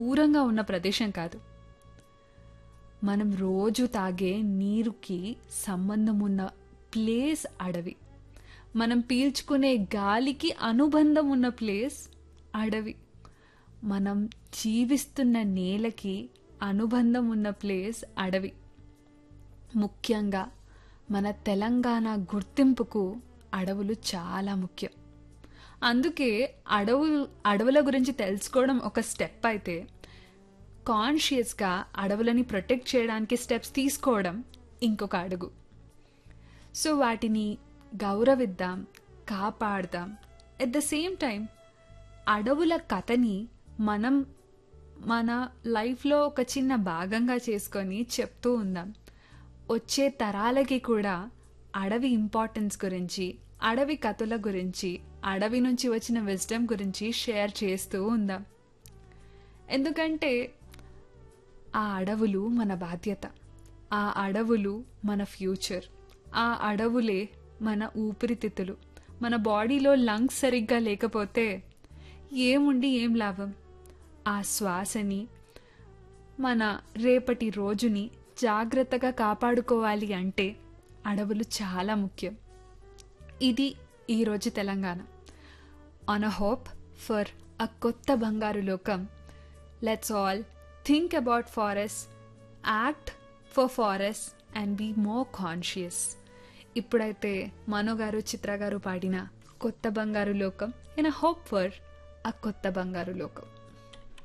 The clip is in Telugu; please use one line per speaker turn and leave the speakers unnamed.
దూరంగా ఉన్న ప్రదేశం కాదు మనం రోజు తాగే నీరుకి సంబంధం ఉన్న ప్లేస్ అడవి మనం పీల్చుకునే గాలికి అనుబంధం ఉన్న ప్లేస్ అడవి మనం జీవిస్తున్న నేలకి అనుబంధం ఉన్న ప్లేస్ అడవి ముఖ్యంగా మన తెలంగాణ గుర్తింపుకు అడవులు చాలా ముఖ్యం అందుకే అడవులు అడవుల గురించి తెలుసుకోవడం ఒక స్టెప్ అయితే కాన్షియస్గా అడవులని ప్రొటెక్ట్ చేయడానికి స్టెప్స్ తీసుకోవడం ఇంకొక అడుగు సో వాటిని గౌరవిద్దాం కాపాడదాం ఎట్ ద సేమ్ టైం అడవుల కథని మనం మన లైఫ్లో ఒక చిన్న భాగంగా చేసుకొని చెప్తూ ఉందాం వచ్చే తరాలకి కూడా అడవి ఇంపార్టెన్స్ గురించి అడవి కథల గురించి అడవి నుంచి వచ్చిన విజ్డమ్ గురించి షేర్ చేస్తూ ఉందాం ఎందుకంటే ఆ అడవులు మన బాధ్యత ఆ అడవులు మన ఫ్యూచర్ ఆ అడవులే మన ఊపిరితిత్తులు మన బాడీలో లంగ్స్ సరిగ్గా లేకపోతే ఏముండి ఏం లాభం ఆ శ్వాసని మన రేపటి రోజుని జాగ్రత్తగా కాపాడుకోవాలి అంటే అడవులు చాలా ముఖ్యం ఇది ఈరోజు Telangana on a hope for a Kotha Bangaru Lokam let's all think about forest act for forest and be more conscious ఇప్పుడైతే మనో గారు చిత్ర గారు పాడిన Kotha Bangaru Lokam in a hope for a Kotha Bangaru లోకం